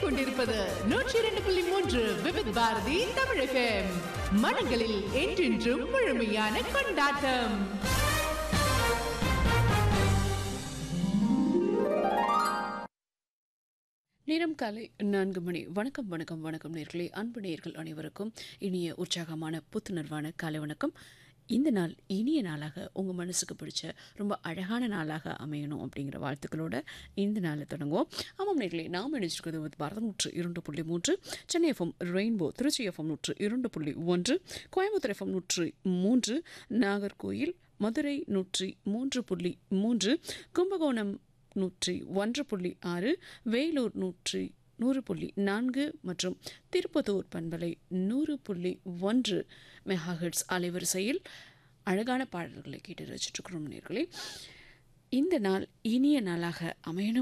கேட்டுக்கொண்டிருப்பது நூற்றி இரண்டு புள்ளி மூன்று விவித் பாரதி தமிழகம் மனங்களில் என்றென்றும் முழுமையான கொண்டாட்டம் நேரம் காலை நான்கு மணி வணக்கம் வணக்கம் வணக்கம் நேர்களே அன்பு நேர்கள் அனைவருக்கும் இனிய உற்சாகமான புத்துணர்வான காலை வணக்கம் இந்த நாள் இனிய நாளாக உங்கள் மனசுக்கு பிடிச்ச ரொம்ப அழகான நாளாக அமையணும் அப்படிங்கிற வாழ்த்துக்களோட இந்த நாளை தொடங்குவோம் ஆமாம் நேர்களே நாம் இணைச்சிருக்கிறது with பாரதம் நூற்று இரண்டு புள்ளி மூன்று Chennai FM rainbow Trichy FM நூற்று இரண்டு புள்ளி ஒன்று கோயம்புத்தூர் எஃப்எம் நூற்று மூன்று நாகர்கோயில் மதுரை நூற்றி மூன்று புள்ளி மூன்று கும்பகோணம் நூற்றி ஒன்று புள்ளி ஆறு வேலூர் நூற்றி நூறு புள்ளி நான்கு மற்றும் திருப்பத்தூர் பண்பலை நூறு புள்ளி ஒன்று மெகாஹெட்ஸ் அலைவரிசையில் அழகான பாடல்களை கேட்டு ரசிச்சுட்ருக்கிறோம் நேர்களே இந்த நாள் இனிய நாளாக அமையணும்